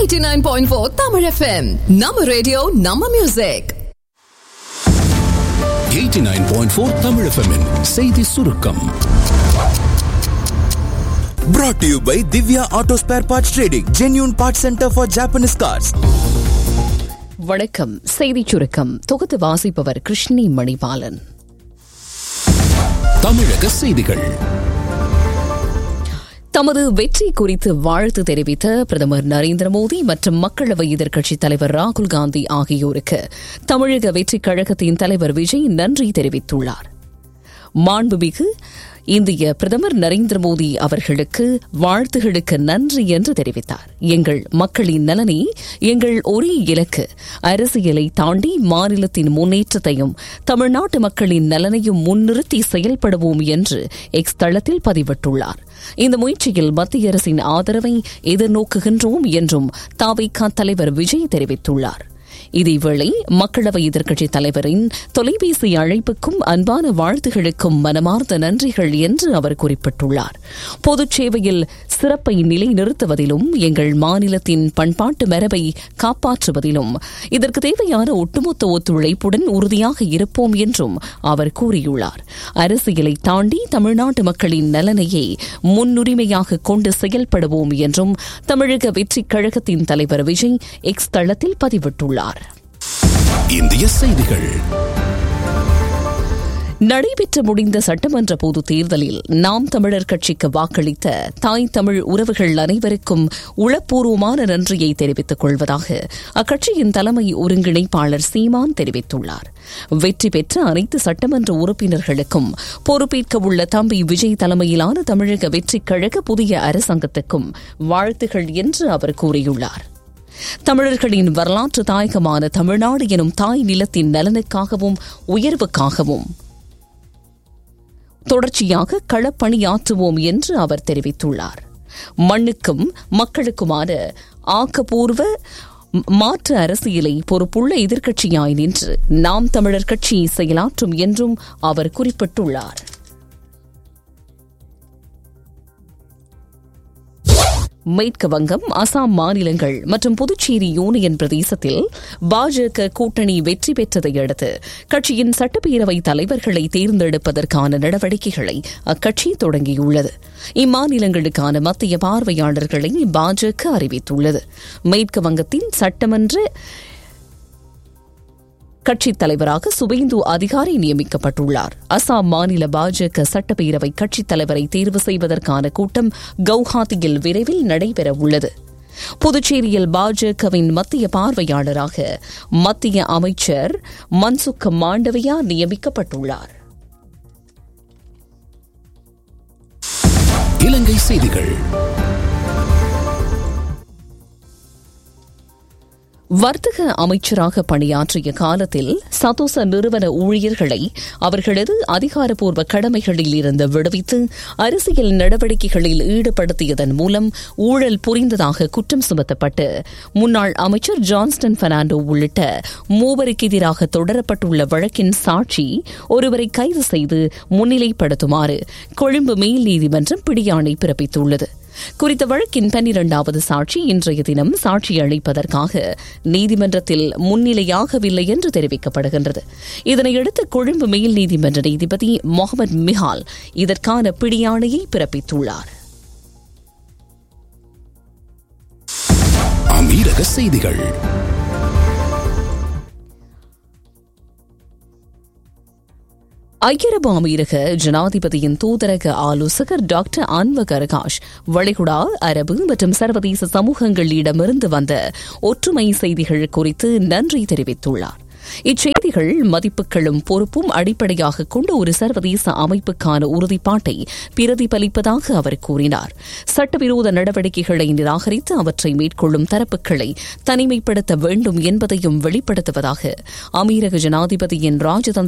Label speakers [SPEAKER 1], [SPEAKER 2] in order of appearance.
[SPEAKER 1] 89.4 Tamil FM. நம்ம radio நம்ம music
[SPEAKER 2] 89.4 Tamil FM -இன் செய்தி சுருக்கம்
[SPEAKER 3] Brought to you by Divya Auto Spare Parts Trading, genuine parts center for Japanese cars.
[SPEAKER 4] வணக்கம் செய்திச் சுருக்கம் தொகுத்து வாசிப்பவர் கிருஷ்ணி மணிபாலன்
[SPEAKER 2] தமிழக செய்திகள்
[SPEAKER 4] தமது வெற்றி குறித்து வாழ்த்து தெரிவித்த பிரதமர் நரேந்திர மோடி மற்றும் மக்களவை எதிர்க்கட்சித் தலைவர் ராகுல் காந்தி ஆகியோருக்கு தமிழக வெற்றிக் கழகத்தின் தலைவர் விஜய் நன்றி தெரிவித்துள்ளார் மாண்புமிகு இந்திய பிரதமர் நரேந்திர மோடி அவர்களுக்கு வாழ்த்துகளுக்கு நன்றி என்று தெரிவித்தார் எங்கள் மக்களின் நலனே எங்கள் ஒரே இலக்கு அரசியலை தாண்டி மாநிலத்தின் முன்னேற்றத்தையும் தமிழ்நாட்டு மக்களின் நலனையும் முன்னிறுத்தி செயல்படுவோம் என்று எக்ஸ் தளத்தில் பதிவிட்டுள்ளார் இந்த முயற்சியில் மத்திய அரசின் ஆதரவை எதிர்நோக்குகின்றோம் என்றும் தாவைக்கா தலைவர் விஜய் தெரிவித்துள்ளார் இதேவேளை மக்களவை எதிர்க்கட்சித் தலைவரின் தொலைபேசி அழைப்புக்கும் அன்பான வாழ்த்துகளுக்கும் மனமார்ந்த நன்றிகள் என்று அவர் குறிப்பிட்டுள்ளார் பொதுச் சேவையில் சிறப்பை நிலைநிறுத்துவதிலும் எங்கள் மாநிலத்தின் பண்பாட்டு மரபை காப்பாற்றுவதிலும் இதற்கு தேவையான ஒட்டுமொத்த ஒத்துழைப்புடன் உறுதியாக இருப்போம் என்றும் அவர் கூறியுள்ளார் அரசியலை தாண்டி தமிழ்நாட்டு மக்களின் நலனையே முன்னுரிமையாக கொண்டு செயல்படுவோம் என்றும் தமிழக வெற்றிக் கழகத்தின் தலைவர் விஜய் எக்ஸ் தளத்தில் பதிவிட்டுள்ளார்
[SPEAKER 2] இந்திய செய்திகள்
[SPEAKER 4] நடைபெற்று முடிந்த சட்டமன்ற பொதுத் தேர்தலில் நாம் தமிழர் கட்சிக்கு வாக்களித்த தாய் தமிழ் உறவுகள் அனைவருக்கும் உளப்பூர்வமான நன்றியை தெரிவித்துக் கொள்வதாக அக்கட்சியின் தலைமை ஒருங்கிணைப்பாளர் சீமான் தெரிவித்துள்ளார் வெற்றி பெற்ற அனைத்து சட்டமன்ற உறுப்பினர்களுக்கும் பொறுப்பேற்க உள்ள தம்பி விஜய் தலைமையிலான தமிழக வெற்றிக் கழக புதிய அரசாங்கத்துக்கும் வாழ்த்துகள் என்று அவர் கூறியுள்ளார் தமிழர்களின் வரலாற்று தாயகமான தமிழ்நாடு எனும் தாய் நிலத்தின் நலனுக்காகவும் உயர்வுக்காகவும் தொடர்ச்சியாக களப்பணியாற்றுவோம் என்று அவர் தெரிவித்துள்ளார் மண்ணுக்கும் மக்களுக்குமான ஆக்கப்பூர்வ மாற்று அரசியலை பொறுப்புள்ள எதிர்க்கட்சியாய் நின்று நாம் தமிழர் கட்சி செயலாற்றும் என்றும் அவர் குறிப்பிட்டுள்ளார் மேற்கு வங்கம் அசாம் மாநிலங்கள் மற்றும் புதுச்சேரி யூனியன் பிரதேசத்தில் பாஜக கூட்டணி வெற்றி பெற்றதை அடுத்து கட்சியின் சட்டப்பேரவை தலைவர்களை தேர்ந்தெடுப்பதற்கான நடவடிக்கைகளை அக்கட்சி தொடங்கியுள்ளது இம்மாநிலங்களுக்கான மத்திய பார்வையாளர்களை பாஜக அறிவித்துள்ளது மேற்கு வங்கத்தின் சட்டமன்ற கட்சித் தலைவராக சுபேந்து அதிகாரி நியமிக்கப்பட்டுள்ளார் அசாம் மாநில பாஜக சட்டப்பேரவை கட்சித் தலைவரை தேர்வு செய்வதற்கான கூட்டம் கவுஹாத்தியில் விரைவில் நடைபெறவுள்ளது புதுச்சேரியில் பாஜகவின் மத்திய பார்வையாளராக மத்திய அமைச்சர் மன்சுக் மாண்டவியா நியமிக்கப்பட்டுள்ளார்
[SPEAKER 2] இலங்கை செய்திகள்
[SPEAKER 4] வர்த்தக அமைச்சராக பணியாற்றிய காலத்தில் சதோச நிறுவன ஊழியர்களை அவர்களது அதிகாரப்பூர்வ கடமைகளில் இருந்து விடுவித்து அரசியல் நடவடிக்கைகளில் ஈடுபடுத்தியதன் மூலம் ஊழல் புரிந்ததாக குற்றம் சுமத்தப்பட்டு முன்னாள் அமைச்சர் ஜான்ஸ்டன் பெர்னாண்டோ உள்ளிட்ட மூவருக்கு எதிராக தொடரப்பட்டுள்ள வழக்கின் சாட்சி ஒருவரை கைது செய்து முன்னிலைப்படுத்துமாறு கொழும்பு மேல் நீதிமன்றம் பிடியாணை பிறப்பித்துள்ளது குறித்த வழக்கின் பன்னிரண்டாவது சாட்சி இன்றைய தினம் சாட்சி அளிப்பதற்காக நீதிமன்றத்தில் முன்னிலையாகவில்லை என்று தெரிவிக்கப்படுகின்றது இதனையடுத்து கொழும்பு மேல் நீதிமன்ற நீதிபதி முகமது மிஹால் இதற்கான பிடியாணையை பிறப்பித்துள்ளார்
[SPEAKER 2] அமீரக செய்திகள்
[SPEAKER 4] ஐக்கிய அரபு அமீரக ஜனாதிபதியின் தூதரக ஆலோசகர் டாக்டர் அன்வக் அரகாஷ் வளைகுடா அரபு மற்றும் சர்வதேச சமூகங்களிடமிருந்து வந்த ஒற்றுமை செய்திகள் குறித்து நன்றி தெரிவித்துள்ளார் இச்செய்திகள் மதிப்புகளும் பொறுப்பும் அடிப்படையாக கொண்ட ஒரு சர்வதேச அமைப்புக்கான உறுதிப்பாட்டை பிரதிபலிப்பதாக அவர் கூறினார் சட்டவிரோத நடவடிக்கைகளை நிராகரித்து அவற்றை மேற்கொள்ளும் தரப்புகளை தனிமைப்படுத்த வேண்டும் என்பதையும் வெளிப்படுத்துவதாக அமீரக ஜனாதிபதியின் ராஜதந்திர